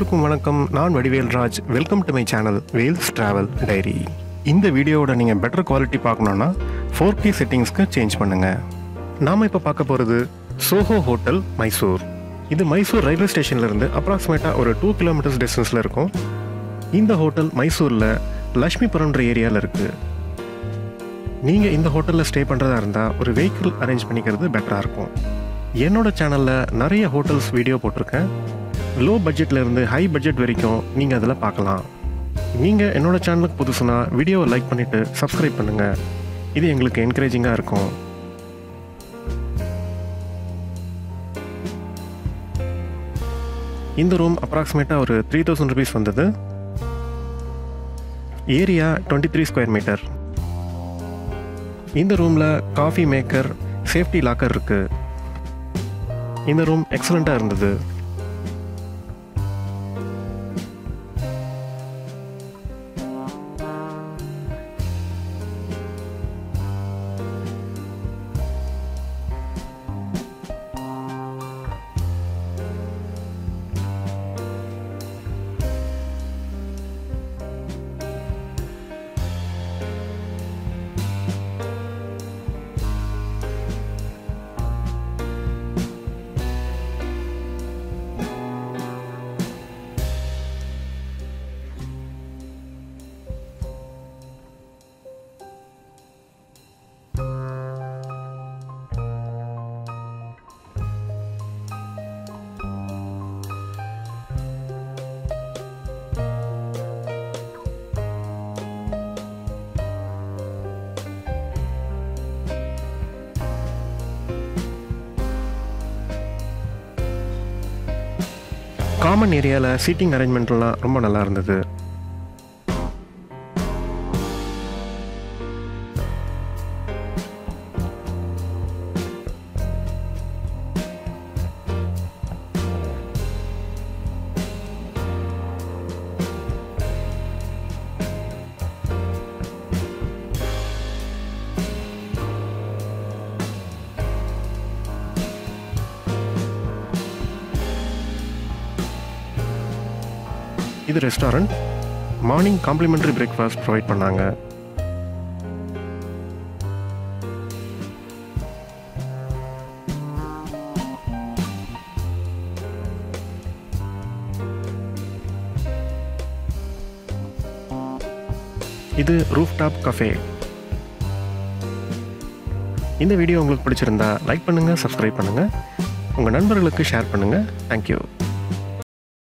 அனைவருக்கும் வணக்கம் நான் Vadivel Raj welcome to my channel Vels travel diary இந்த வீடியோவோட நீங்கள் பெட்டர் குவாலிட்டி பார்க்கணுன்னா ஃபோர் கே செட்டிங்ஸ்க்கு சேஞ்ச் பண்ணுங்கள் நாம் இப்போ பார்க்க போகிறது சோஹோ ஹோட்டல் மைசூர் இது மைசூர் ரயில்வே ஸ்டேஷன்லேருந்து அப்ராக்சிமேட்டாக ஒரு டூ கிலோமீட்டர்ஸ் டிஸ்டன்ஸில் இருக்கும் இந்த ஹோட்டல் மைசூரில் லக்ஷ்மிபுரம்ன்ற ஏரியாவில் இருக்குது நீங்கள் இந்த ஹோட்டலில் ஸ்டே பண்ணுறதா இருந்தால் ஒரு வெஹிக்கிள் அரேஞ்ச் பண்ணிக்கிறது பெட்டராக இருக்கும் என்னோட சேனலில் நிறைய ஹோட்டல்ஸ் வீடியோ போட்டிருக்கேன் லோ பட்ஜெட்ல இருந்து ஹை பட்ஜெட் வரைக்கும் நீங்கள் அதில் பார்க்கலாம் நீங்கள் என்னோட சேனலுக்கு புதுசுனா வீடியோவை லைக் பண்ணிவிட்டு சப்ஸ்கிரைப் பண்ணுங்கள் இது எங்களுக்கு என்கரேஜிங்காக இருக்கும் இந்த ரூம் அப்ராக்சிமேட்டாக ஒரு த்ரீ தௌசண்ட் ருபீஸ் வந்தது area twenty three square metre இந்த ரூமில் காஃபி மேக்கர் சேஃப்டி லாக்கர் இருக்கு இந்த ரூம் எக்ஸலண்ட்டாக இருந்தது காமன் ஏரியாவில் சீட்டிங் அரேஞ்ச்மெண்ட்லாம் ரொம்ப நல்லா இருந்தது இது restaurant morning complimentary breakfast provide பண்ணாங்க இது ரூஃப் டாப் கஃபே இந்த வீடியோ உங்களுக்கு பிடிச்சிருந்தா லைக் பண்ணுங்கள் சப்ஸ்கிரைப் பண்ணுங்கள் உங்கள் நண்பர்களுக்கு ஷேர் பண்ணுங்கள் தேங்க்யூ